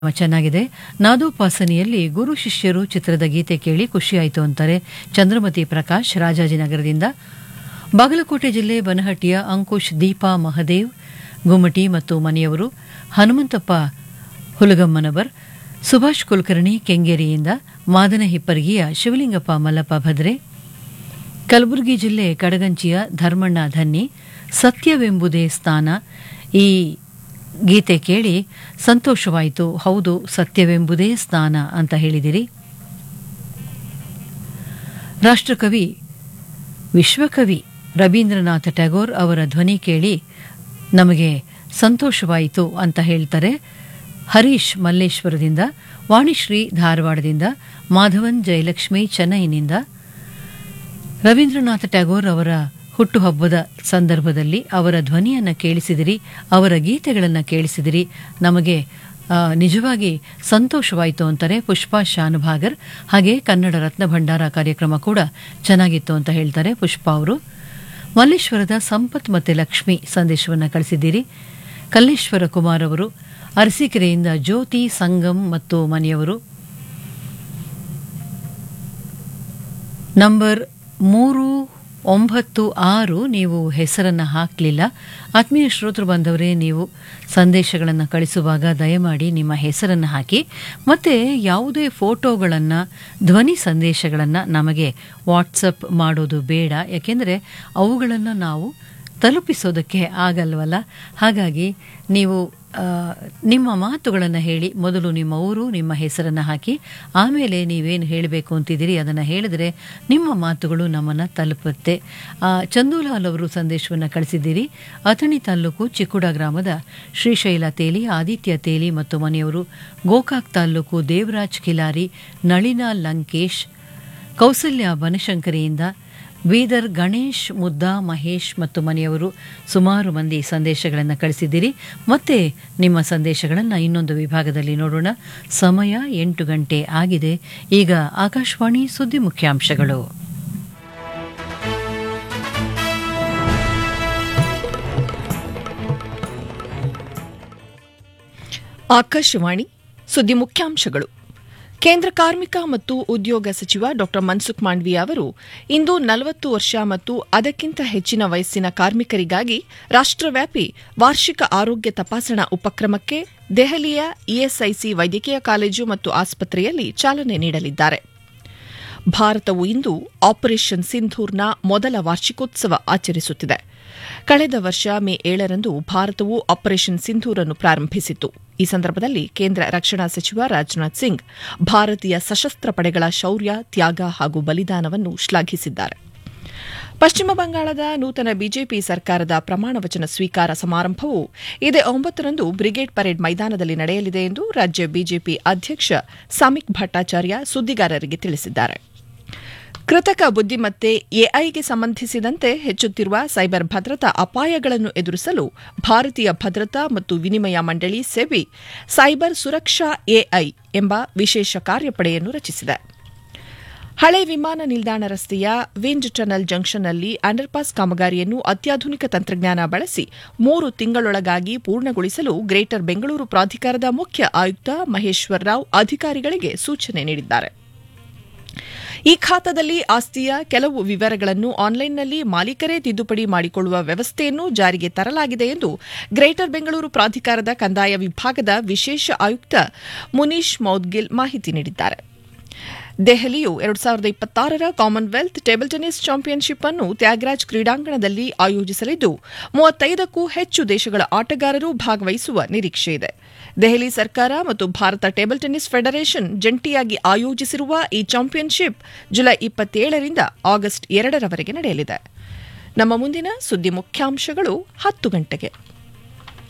ಚೆನ್ನಾಗಿದೆ ನಾದೋಪಾಸನೆಯಲ್ಲಿ ಗುರು ಶಿಷ್ಯರು ಚಿತ್ರದ ಗೀತೆ ಕೇಳಿ ಖುಷಿಯಾಯಿತು ಅಂತಾರೆ ಚಂದ್ರಮತಿ ಪ್ರಕಾಶ್ ರಾಜಾಜಿನಗರದಿಂದ ಬಾಗಲಕೋಟೆ ಜಿಲ್ಲೆ ಬನಹಟ್ಟಿಯ ಅಂಕುಶ್ ದೀಪಾ ಮಹದೇವ್ ಗುಮ್ಮಟಿ ಮತ್ತು ಮನೆಯವರು ಹನುಮಂತಪ್ಪ ಹುಲಗಮ್ಮನವರ್ ಸುಭಾಷ್ ಕುಲಕರ್ಣಿ ಕೆಂಗೇರಿಯಿಂದ ಮಾದನ ಹಿಪ್ಪರಗಿಯ ಶಿವಲಿಂಗಪ್ಪ ಮಲ್ಲಪ್ಪ ಭದ್ರೆ ಕಲಬುರಗಿ ಜಿಲ್ಲೆ ಕಡಗಂಚಿಯ ಧರ್ಮಣ್ಣ ಧನ್ನಿ ಸತ್ಯವೆಂಬುದೇ ಸ್ಥಾನ ಈ ಗೀತೆ ಕೇಳಿ ಸಂತೋಷವಾಯಿತು ಹೌದು ಸತ್ಯವೆಂಬುದೇ ಸ್ಥಾನ ಅಂತ ಹೇಳಿದಿರಿ ರಾಷ್ಟ್ರಕವಿ ವಿಶ್ವಕವಿ ರವೀಂದ್ರನಾಥ ಟ್ಯಾಗೋರ್ ಅವರ ಧ್ವನಿ ಕೇಳಿ ನಮಗೆ ಸಂತೋಷವಾಯಿತು ಅಂತ ಹೇಳ್ತಾರೆ ಹರೀಶ್ ಮಲ್ಲೇಶ್ವರದಿಂದ ವಾಣಿಶ್ರೀ ಧಾರವಾಡದಿಂದ ಮಾಧವನ್ ಜಯಲಕ್ಷ್ಮಿ ಚೆನ್ನೈನಿಂದ ರವೀಂದ್ರನಾಥ ಟ್ಯಾಗೋರ್ ಅವರ ಹುಟ್ಟುಹಬ್ಬದ ಸಂದರ್ಭದಲ್ಲಿ ಅವರ ಧ್ವನಿಯನ್ನು ಕೇಳಿಸಿದಿರಿ ಅವರ ಗೀತೆಗಳನ್ನು ಕೇಳಿಸಿದಿರಿ ನಮಗೆ ಆ, ನಿಜವಾಗಿ ಸಂತೋಷವಾಯಿತು ಅಂತಾರೆ ಪುಷ್ಪಾ ಶಾನುಭಾಗರ್ ಹಾಗೆ ಕನ್ನಡ ರತ್ನ ಭಂಡಾರ ಕಾರ್ಯಕ್ರಮ ಕೂಡ ಚೆನ್ನಾಗಿತ್ತು ಅಂತ ಹೇಳ್ತಾರೆ ಪುಷ್ಪಾ ಅವರು ಮಲ್ಲೇಶ್ವರದ ಸಂಪತ್ ಮತ್ತು ಲಕ್ಷ್ಮಿ ಸಂದೇಶವನ್ನು ಕಳಿಸಿದ್ದೀರಿ ಕಲ್ಲೇಶ್ವರ ಕುಮಾರ್ ಅವರು ಅರಸೀಕೆರೆಯಿಂದ ಜ್ಯೋತಿ ಸಂಗಮ್ ಮತ್ತು ಮನೆಯವರು ನಂಬರ್ ಮೂರು ಒಂಬತ್ತು ಆರು ನೀವು ಹೆಸರನ್ನು ಹಾಕಲಿಲ್ಲ ಆತ್ಮೀಯ ಶ್ರೋತೃ ಬಂದವರೇ ನೀವು ಸಂದೇಶಗಳನ್ನು ಕಳಿಸುವಾಗ ದಯಮಾಡಿ ನಿಮ್ಮ ಹೆಸರನ್ನು ಹಾಕಿ ಮತ್ತು ಯಾವುದೇ ಫೋಟೋಗಳನ್ನು ಧ್ವನಿ ಸಂದೇಶಗಳನ್ನು ನಮಗೆ ವಾಟ್ಸಪ್ ಮಾಡೋದು ಬೇಡ ಯಾಕೆಂದರೆ ಅವುಗಳನ್ನು ನಾವು ತಲುಪಿಸೋದಕ್ಕೆ ಆಗಲ್ವಲ್ಲ ಹಾಗಾಗಿ ನೀವು ಆ, ನಿಮ್ಮ ಮಾತುಗಳನ್ನು ಹೇಳಿ ಮೊದಲು ನಿಮ್ಮ ಊರು ನಿಮ್ಮ ಹೆಸರನ್ನು ಹಾಕಿ ಆಮೇಲೆ ನೀವೇನು ಹೇಳಬೇಕು ಅಂತಿದ್ದೀರಿ ಅದನ್ನು ಹೇಳಿದ್ರೆ ನಿಮ್ಮ ಮಾತುಗಳು ನಮ್ಮನ್ನು ತಲುಪುತ್ತೆ ಆ, ಚಂದೂಲಾಲ್ ಅವರು ಸಂದೇಶವನ್ನು ಕಳಿಸಿದ್ದೀರಿ ಅಥಣಿ ತಾಲೂಕು ಚಿಕ್ಕುಡ ಗ್ರಾಮದ ಶ್ರೀಶೈಲ ತೇಲಿ ಆದಿತ್ಯ ತೇಲಿ ಮತ್ತು ಮನೆಯವರು ಗೋಕಾಕ್ ತಾಲೂಕು ದೇವರಾಜ್ ಕಿಲಾರಿ ನಳಿನ ಲಂಕೇಶ್ ಕೌಸಲ್ಯ ಬನಶಂಕರಿಯಿಂದ ಬೀದರ್ ಗಣೇಶ್ ಮುದ್ದಾ ಮಹೇಶ್ ಮತ್ತು ಮನೆಯವರು ಸುಮಾರು ಮಂದಿ ಸಂದೇಶಗಳನ್ನು ಕಳಿಸಿದ್ದೀರಿ ಮತ್ತೆ ನಿಮ್ಮ ಸಂದೇಶಗಳನ್ನು ಇನ್ನೊಂದು ವಿಭಾಗದಲ್ಲಿ ನೋಡೋಣ ಸಮಯ ಎಂಟು ಗಂಟೆ ಆಗಿದೆ ಈಗ ಆಕಾಶವಾಣಿ ಸುದ್ದಿ ಮುಖ್ಯಾಂಶಗಳು ಆಕಾಶವಾಣಿ ಸುದ್ದಿ ಮುಖ್ಯಾಂಶಗಳು ಕೇಂದ್ರ ಕಾರ್ಮಿಕ ಮತ್ತು ಉದ್ಯೋಗ ಸಚಿವ ಡಾ ಮನ್ಸುಖ್ ಮಾಂಡ್ವಿಯಾ ಅವರು ಇಂದು ನಲವತ್ತು ವರ್ಷ ಮತ್ತು ಅದಕ್ಕಿಂತ ಹೆಚ್ಚಿನ ವಯಸ್ಸಿನ ಕಾರ್ಮಿಕರಿಗಾಗಿ ರಾಷ್ಟ್ರವ್ಯಾಪಿ ವಾರ್ಷಿಕ ಆರೋಗ್ಯ ತಪಾಸಣಾ ಉಪಕ್ರಮಕ್ಕೆ ದೆಹಲಿಯ ಇಎಸ್ಐಸಿ ವೈದ್ಯಕೀಯ ಕಾಲೇಜು ಮತ್ತು ಆಸ್ಪತ್ರೆಯಲ್ಲಿ ಚಾಲನೆ ನೀಡಲಿದ್ದಾರೆ ಭಾರತವು ಇಂದು ಆಪರೇಷನ್ ಸಿಂಧೂರ್ನ ಮೊದಲ ವಾರ್ಷಿಕೋತ್ಸವ ಆಚರಿಸುತ್ತಿದೆ ಕಳೆದ ವರ್ಷ ಮೇ ಏಳರಂದು ಭಾರತವು ಆಪರೇಷನ್ ಸಿಂಧೂರ್ ಅನ್ನು ಪ್ರಾರಂಭಿಸಿತ್ತು ಈ ಸಂದರ್ಭದಲ್ಲಿ ಕೇಂದ್ರ ರಕ್ಷಣಾ ಸಚಿವ ರಾಜನಾಥ್ ಸಿಂಗ್ ಭಾರತೀಯ ಸಶಸ್ತ್ರ ಪಡೆಗಳ ಶೌರ್ಯ ತ್ಯಾಗ ಹಾಗೂ ಬಲಿದಾನವನ್ನು ಶ್ಲಾಘಿಸಿದ್ದಾರೆ ಪಶ್ಚಿಮ ಬಂಗಾಳದ ನೂತನ ಬಿಜೆಪಿ ಸರ್ಕಾರದ ಪ್ರಮಾಣ ವಚನ ಸ್ವೀಕಾರ ಸಮಾರಂಭವು ಇದೇ ಒಂಬತ್ತರಂದು ಬ್ರಿಗೇಡ್ ಪರೇಡ್ ಮೈದಾನದಲ್ಲಿ ನಡೆಯಲಿದೆ ಎಂದು ರಾಜ್ಯ ಬಿಜೆಪಿ ಅಧ್ಯಕ್ಷ ಸಮಿಕ್ ಭಟ್ಟಾಚಾರ್ಯ ಸುದ್ದಿಗಾರರಿಗೆ ತಿಳಿಸಿದ್ದಾರೆ ಕೃತಕ ಬುದ್ದಿಮತ್ತೆ ಎಐಗೆ ಸಂಬಂಧಿಸಿದಂತೆ ಹೆಚ್ಚುತ್ತಿರುವ ಸೈಬರ್ ಭದ್ರತಾ ಅಪಾಯಗಳನ್ನು ಎದುರಿಸಲು ಭಾರತೀಯ ಭದ್ರತಾ ಮತ್ತು ವಿನಿಮಯ ಮಂಡಳಿ ಸೆಬಿ ಸೈಬರ್ ಸುರಕ್ಷಾ ಎಐ ಎಂಬ ವಿಶೇಷ ಕಾರ್ಯಪಡೆಯನ್ನು ರಚಿಸಿದೆ ಹಳೆ ವಿಮಾನ ನಿಲ್ದಾಣ ರಸ್ತೆಯ ವಿಂಡ್ ಟನಲ್ ಜಂಕ್ಷನ್ನಲ್ಲಿ ಅಂಡರ್ಪಾಸ್ ಕಾಮಗಾರಿಯನ್ನು ಅತ್ಯಾಧುನಿಕ ತಂತ್ರಜ್ಞಾನ ಬಳಸಿ ಮೂರು ತಿಂಗಳೊಳಗಾಗಿ ಪೂರ್ಣಗೊಳಿಸಲು ಗ್ರೇಟರ್ ಬೆಂಗಳೂರು ಪ್ರಾಧಿಕಾರದ ಮುಖ್ಯ ಆಯುಕ್ತ ಮಹೇಶ್ವರ್ ರಾವ್ ಅಧಿಕಾರಿಗಳಿಗೆ ಸೂಚನೆ ನೀಡಿದ್ದಾರೆ ಈ ಖಾತಾದಲ್ಲಿ ಆಸ್ತಿಯ ಕೆಲವು ವಿವರಗಳನ್ನು ಆನ್ಲೈನ್ನಲ್ಲಿ ಮಾಲೀಕರೇ ತಿದ್ದುಪಡಿ ಮಾಡಿಕೊಳ್ಳುವ ವ್ಯವಸ್ಥೆಯನ್ನು ಜಾರಿಗೆ ತರಲಾಗಿದೆ ಎಂದು ಗ್ರೇಟರ್ ಬೆಂಗಳೂರು ಪ್ರಾಧಿಕಾರದ ಕಂದಾಯ ವಿಭಾಗದ ವಿಶೇಷ ಆಯುಕ್ತ ಮುನೀಶ್ ಮೌದ್ಗಿಲ್ ಮಾಹಿತಿ ನೀಡಿದ್ದಾರೆ ದೆಹಲಿಯು ಎರಡು ಸಾವಿರದ ಇಪ್ಪತ್ತಾರರ ಕಾಮನ್ವೆಲ್ತ್ ಟೇಬಲ್ ಟೆನ್ನಿಸ್ ಚಾಂಪಿಯನ್ಶಿಪ್ ಅನ್ನು ತ್ಯಾಗರಾಜ್ ಕ್ರೀಡಾಂಗಣದಲ್ಲಿ ಆಯೋಜಿಸಲಿದ್ದು ಮೂವತ್ತೈದಕ್ಕೂ ಹೆಚ್ಚು ದೇಶಗಳ ಆಟಗಾರರು ಭಾಗವಹಿಸುವ ನಿರೀಕ್ಷೆ ಇದೆ ದೆಹಲಿ ಸರ್ಕಾರ ಮತ್ತು ಭಾರತ ಟೇಬಲ್ ಟೆನ್ನಿಸ್ ಫೆಡರೇಷನ್ ಜಂಟಿಯಾಗಿ ಆಯೋಜಿಸಿರುವ ಈ ಚಾಂಪಿಯನ್ಶಿಪ್ ಜುಲೈ ಇಪ್ಪತ್ತೇಳರಿಂದ ಆಗಸ್ಟ್ ಎರಡರವರೆಗೆ ನಡೆಯಲಿದೆ ನಮ್ಮ ಮುಂದಿನ ಸುದ್ದಿ ಮುಖ್ಯಾಂಶಗಳು ಹತ್ತು ಗಂಟೆಗೆ